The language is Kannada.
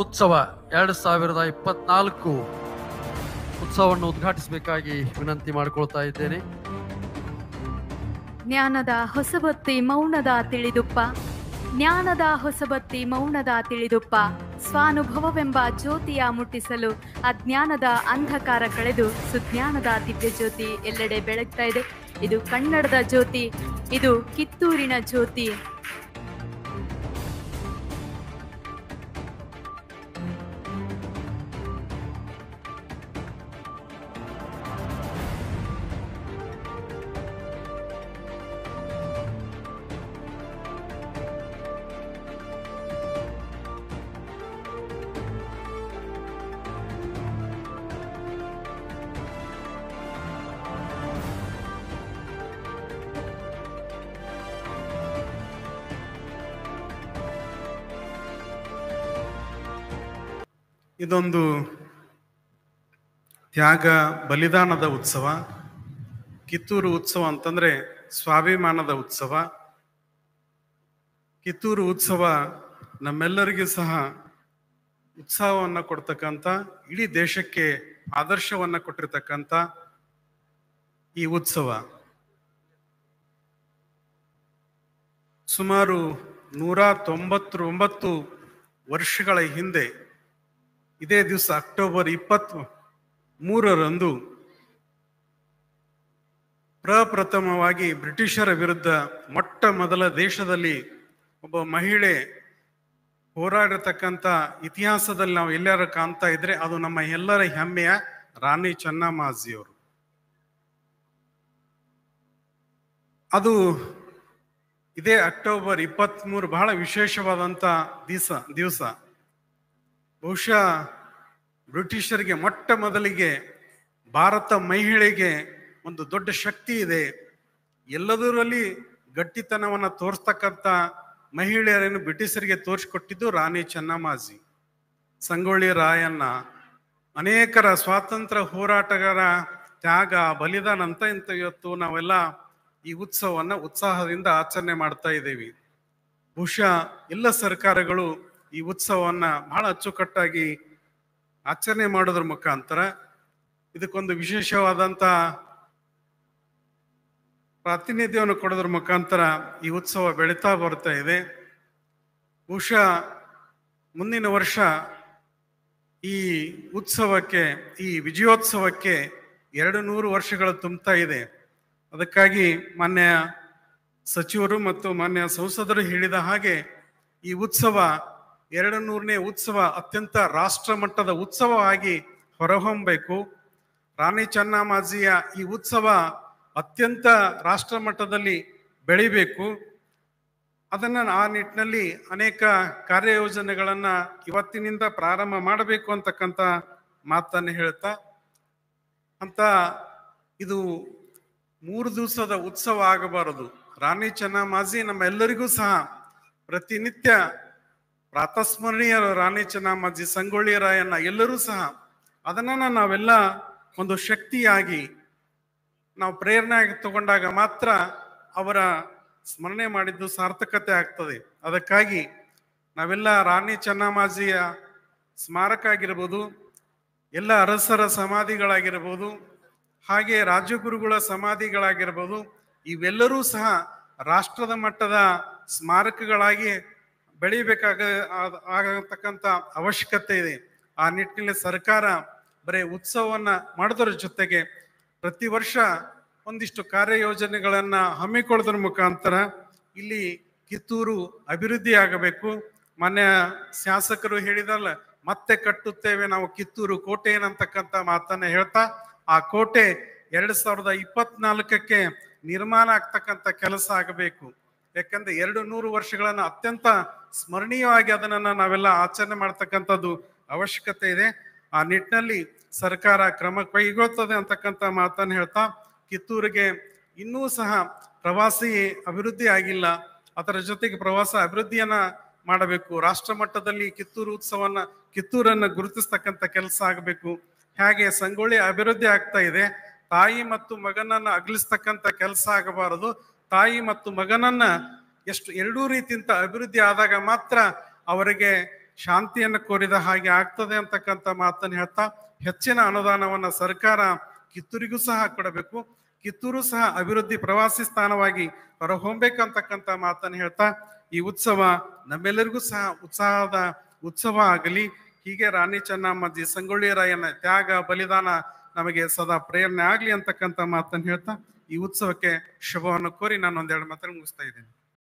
ಉತ್ಸವ ಎರಡು ಸಾವಿರದ ಇಪ್ಪತ್ನಾಲ್ಕು ಉತ್ಸವವನ್ನು ಉದ್ಘಾಟಿಸಬೇಕಾಗಿ ವಿನಂತಿ ಮಾಡಿಕೊಳ್ತಾ ಇದ್ದೇನೆ ಜ್ಞಾನದ ಹೊಸಬತ್ತಿ ಮೌನದ ತಿಳಿದುಪ್ಪ ಜ್ಞಾನದ ಹೊಸಬತ್ತಿ ಮೌನದ ತಿಳಿದುಪ್ಪ ಸ್ವಾನುಭವವೆಂಬ ಜ್ಯೋತಿಯ ಮುಟ್ಟಿಸಲು ಅಜ್ಞಾನದ ಅಂಧಕಾರ ಕಳೆದು ಸುಜ್ಞಾನದ ದಿವ್ಯ ಜ್ಯೋತಿ ಎಲ್ಲೆಡೆ ಬೆಳಗ್ತಾ ಇದೆ ಇದು ಕನ್ನಡದ ಜ್ಯೋತಿ ಇದು ಕಿತ್ತೂರಿನ ಜ್ಯೋತಿ ಇದೊಂದು ತ್ಯಾಗ ಬಲಿದಾನದ ಉತ್ಸವ ಕಿತ್ತೂರು ಉತ್ಸವ ಅಂತಂದ್ರೆ ಸ್ವಾಭಿಮಾನದ ಉತ್ಸವ ಕಿತ್ತೂರು ಉತ್ಸವ ನಮ್ಮೆಲ್ಲರಿಗೂ ಸಹ ಉತ್ಸಾಹವನ್ನು ಕೊಡ್ತಕ್ಕಂಥ ಇಡೀ ದೇಶಕ್ಕೆ ಆದರ್ಶವನ್ನು ಕೊಟ್ಟಿರ್ತಕ್ಕಂಥ ಈ ಉತ್ಸವ ಸುಮಾರು ನೂರ ತೊಂಬತ್ತೊಂಬತ್ತು ವರ್ಷಗಳ ಹಿಂದೆ ಇದೇ ದಿವಸ ಅಕ್ಟೋಬರ್ ಇಪ್ಪತ್ತ್ ಮೂರರಂದು ಪ್ರಪ್ರಥಮವಾಗಿ ಬ್ರಿಟಿಷರ ವಿರುದ್ಧ ಮೊಟ್ಟ ಮೊದಲ ದೇಶದಲ್ಲಿ ಒಬ್ಬ ಮಹಿಳೆ ಹೋರಾಡಿರ್ತಕ್ಕಂಥ ಇತಿಹಾಸದಲ್ಲಿ ನಾವು ಎಲ್ಲಾರು ಕಾಣ್ತಾ ಇದ್ರೆ ಅದು ನಮ್ಮ ಎಲ್ಲರ ಹೆಮ್ಮೆಯ ರಾಣಿ ಚೆನ್ನಮ್ಮಾಜಿಯವರು ಅದು ಇದೇ ಅಕ್ಟೋಬರ್ ಇಪ್ಪತ್ತ್ಮೂರು ಬಹಳ ವಿಶೇಷವಾದಂಥ ದಿವಸ ದಿವಸ ಬಹುಶಃ ಬ್ರಿಟಿಷರಿಗೆ ಮೊಟ್ಟ ಮೊದಲಿಗೆ ಭಾರತ ಮಹಿಳೆಗೆ ಒಂದು ದೊಡ್ಡ ಶಕ್ತಿ ಇದೆ ಎಲ್ಲದರಲ್ಲಿ ಗಟ್ಟಿತನವನ್ನು ತೋರಿಸ್ತಕ್ಕಂಥ ಮಹಿಳೆಯರನ್ನು ಬ್ರಿಟಿಷರಿಗೆ ತೋರಿಸಿಕೊಟ್ಟಿದ್ದು ರಾಣಿ ಚೆನ್ನಮ್ಮಾಜಿ ಸಂಗೊಳ್ಳಿ ರಾಯಣ್ಣ ಅನೇಕರ ಸ್ವಾತಂತ್ರ್ಯ ಹೋರಾಟಗಾರ ತ್ಯಾಗ ಬಲಿದಾನ ಅಂತ ಇಂತ ಇವತ್ತು ನಾವೆಲ್ಲ ಈ ಉತ್ಸವವನ್ನು ಉತ್ಸಾಹದಿಂದ ಆಚರಣೆ ಮಾಡ್ತಾ ಇದ್ದೀವಿ ಬಹುಶಃ ಎಲ್ಲ ಸರ್ಕಾರಗಳು ಈ ಉತ್ಸವವನ್ನ ಬಹಳ ಅಚ್ಚುಕಟ್ಟಾಗಿ ಆಚರಣೆ ಮಾಡೋದ್ರ ಮುಖಾಂತರ ಇದಕ್ಕೊಂದು ವಿಶೇಷವಾದಂಥ ಪ್ರಾತಿನಿಧ್ಯವನ್ನು ಕೊಡೋದ್ರ ಮುಖಾಂತರ ಈ ಉತ್ಸವ ಬೆಳೀತಾ ಬರ್ತಾ ಇದೆ ಬಹುಶಃ ಮುಂದಿನ ವರ್ಷ ಈ ಉತ್ಸವಕ್ಕೆ ಈ ವಿಜಯೋತ್ಸವಕ್ಕೆ ಎರಡು ನೂರು ವರ್ಷಗಳು ತುಂಬ್ತಾ ಇದೆ ಅದಕ್ಕಾಗಿ ಮಾನ್ಯ ಸಚಿವರು ಮತ್ತು ಮಾನ್ಯ ಸಂಸದರು ಹೇಳಿದ ಹಾಗೆ ಈ ಉತ್ಸವ ಎರಡು ನೂರನೇ ಉತ್ಸವ ಅತ್ಯಂತ ರಾಷ್ಟ್ರ ಮಟ್ಟದ ಉತ್ಸವವಾಗಿ ಹೊರಹೊಮ್ಮಬೇಕು ರಾಣಿ ಚೆನ್ನಮ್ಮಾಜಿಯ ಈ ಉತ್ಸವ ಅತ್ಯಂತ ರಾಷ್ಟ್ರ ಮಟ್ಟದಲ್ಲಿ ಬೆಳಿಬೇಕು ಅದನ್ನ ಆ ನಿಟ್ಟಿನಲ್ಲಿ ಅನೇಕ ಕಾರ್ಯಯೋಜನೆಗಳನ್ನ ಇವತ್ತಿನಿಂದ ಪ್ರಾರಂಭ ಮಾಡಬೇಕು ಅಂತಕ್ಕಂಥ ಮಾತನ್ನು ಹೇಳ್ತಾ ಅಂತ ಇದು ಮೂರು ದಿವಸದ ಉತ್ಸವ ಆಗಬಾರದು ರಾಣಿ ಚೆನ್ನಮ್ಮಾಜಿ ನಮ್ಮ ಎಲ್ಲರಿಗೂ ಸಹ ಪ್ರತಿನಿತ್ಯ ಪ್ರಾತಸ್ಮರಣೀಯ ರಾಣಿ ಚೆನ್ನಮ್ಮಾಜಿ ಸಂಗೊಳ್ಳಿ ರಾಯಣ್ಣ ಎಲ್ಲರೂ ಸಹ ಅದನ್ನ ನಾವೆಲ್ಲ ಒಂದು ಶಕ್ತಿಯಾಗಿ ನಾವು ಪ್ರೇರಣೆಯಾಗಿ ತಗೊಂಡಾಗ ಮಾತ್ರ ಅವರ ಸ್ಮರಣೆ ಮಾಡಿದ್ದು ಸಾರ್ಥಕತೆ ಆಗ್ತದೆ ಅದಕ್ಕಾಗಿ ನಾವೆಲ್ಲ ರಾಣಿ ಚೆನ್ನಮ್ಮಾಜಿಯ ಸ್ಮಾರಕ ಆಗಿರ್ಬೋದು ಎಲ್ಲ ಅರಸರ ಸಮಾಧಿಗಳಾಗಿರ್ಬೋದು ಹಾಗೆ ರಾಜಗುರುಗಳ ಸಮಾಧಿಗಳಾಗಿರ್ಬೋದು ಇವೆಲ್ಲರೂ ಸಹ ರಾಷ್ಟ್ರದ ಮಟ್ಟದ ಸ್ಮಾರಕಗಳಾಗಿ ಬೆಳಿಬೇಕಾಗ ಆಗ- ಆಗತಕ್ಕಂಥ ಅವಶ್ಯಕತೆ ಇದೆ ಆ ನಿಟ್ಟಿನಲ್ಲಿ ಸರ್ಕಾರ ಬರೀ ಉತ್ಸವವನ್ನ ಮಾಡೋದ್ರ ಜೊತೆಗೆ ಪ್ರತಿ ವರ್ಷ ಒಂದಿಷ್ಟು ಕಾರ್ಯಯೋಜನೆಗಳನ್ನ ಹಮ್ಮಿಕೊಳ್ಳೋದ್ರ ಮುಖಾಂತರ ಇಲ್ಲಿ ಕಿತ್ತೂರು ಅಭಿವೃದ್ಧಿ ಆಗಬೇಕು ಮಾನ್ಯ ಶಾಸಕರು ಹೇಳಿದಲ್ಲ ಮತ್ತೆ ಕಟ್ಟುತ್ತೇವೆ ನಾವು ಕಿತ್ತೂರು ಕೋಟೆ ಏನಂತಕ್ಕಂಥ ಮಾತನ್ನ ಹೇಳ್ತಾ ಆ ಕೋಟೆ ಎರಡ್ ಸಾವಿರದ ಇಪ್ಪತ್ನಾಲ್ಕಕ್ಕೆ ನಿರ್ಮಾಣ ಆಗ್ತಕ್ಕಂಥ ಕೆಲಸ ಆಗಬೇಕು ಯಾಕಂದ್ರೆ ಎರಡು ನೂರು ವರ್ಷಗಳನ್ನ ಅತ್ಯಂತ ಸ್ಮರಣೀಯವಾಗಿ ಅದನ್ನ ನಾವೆಲ್ಲ ಆಚರಣೆ ಮಾಡ್ತಕ್ಕಂಥದ್ದು ಅವಶ್ಯಕತೆ ಇದೆ ಆ ನಿಟ್ಟಿನಲ್ಲಿ ಸರ್ಕಾರ ಕ್ರಮ ಕೈಗೊಳ್ತದೆ ಅಂತಕ್ಕಂಥ ಮಾತನ್ನು ಹೇಳ್ತಾ ಕಿತ್ತೂರಿಗೆ ಇನ್ನೂ ಸಹ ಪ್ರವಾಸಿ ಅಭಿವೃದ್ಧಿ ಆಗಿಲ್ಲ ಅದರ ಜೊತೆಗೆ ಪ್ರವಾಸ ಅಭಿವೃದ್ಧಿಯನ್ನ ಮಾಡಬೇಕು ರಾಷ್ಟ್ರ ಮಟ್ಟದಲ್ಲಿ ಕಿತ್ತೂರು ಉತ್ಸವನ್ನ ಕಿತ್ತೂರನ್ನ ಗುರುತಿಸ್ತಕ್ಕಂಥ ಕೆಲಸ ಆಗಬೇಕು ಹಾಗೆ ಸಂಗೊಳ್ಳಿ ಅಭಿವೃದ್ಧಿ ಆಗ್ತಾ ಇದೆ ತಾಯಿ ಮತ್ತು ಮಗನನ್ನ ಅಗಲಿಸ್ತಕ್ಕಂಥ ಕೆಲಸ ಆಗಬಾರದು ತಾಯಿ ಮತ್ತು ಮಗನನ್ನ ಎಷ್ಟು ಎರಡೂ ರೀತಿಯಿಂದ ಅಭಿವೃದ್ಧಿ ಆದಾಗ ಮಾತ್ರ ಅವರಿಗೆ ಶಾಂತಿಯನ್ನು ಕೋರಿದ ಹಾಗೆ ಆಗ್ತದೆ ಅಂತಕ್ಕಂಥ ಮಾತನ್ನು ಹೇಳ್ತಾ ಹೆಚ್ಚಿನ ಅನುದಾನವನ್ನ ಸರ್ಕಾರ ಕಿತ್ತೂರಿಗೂ ಸಹ ಕೊಡಬೇಕು ಕಿತ್ತೂರು ಸಹ ಅಭಿವೃದ್ಧಿ ಪ್ರವಾಸಿ ಸ್ಥಾನವಾಗಿ ಹೊರಹೊಮ್ಮಬೇಕಂತಕ್ಕಂಥ ಮಾತನ್ನು ಹೇಳ್ತಾ ಈ ಉತ್ಸವ ನಮ್ಮೆಲ್ಲರಿಗೂ ಸಹ ಉತ್ಸಾಹದ ಉತ್ಸವ ಆಗಲಿ ಹೀಗೆ ರಾಣಿ ಚೆನ್ನಮ್ಮಾಜಿ ಸಂಗೊಳ್ಳಿ ರಾಯನ ತ್ಯಾಗ ಬಲಿದಾನ ನಮಗೆ ಸದಾ ಪ್ರೇರಣೆ ಆಗ್ಲಿ ಅಂತಕ್ಕಂಥ ಮಾತನ್ನು ಹೇಳ್ತಾ ಈ ಉತ್ಸವಕ್ಕೆ ಶುಭವನ್ನು ಕೋರಿ ನಾನು ಒಂದೆರಡು ಮಾತನ್ನು ಮುಗಿಸ್ತಾ ಇದ್ದೇನೆ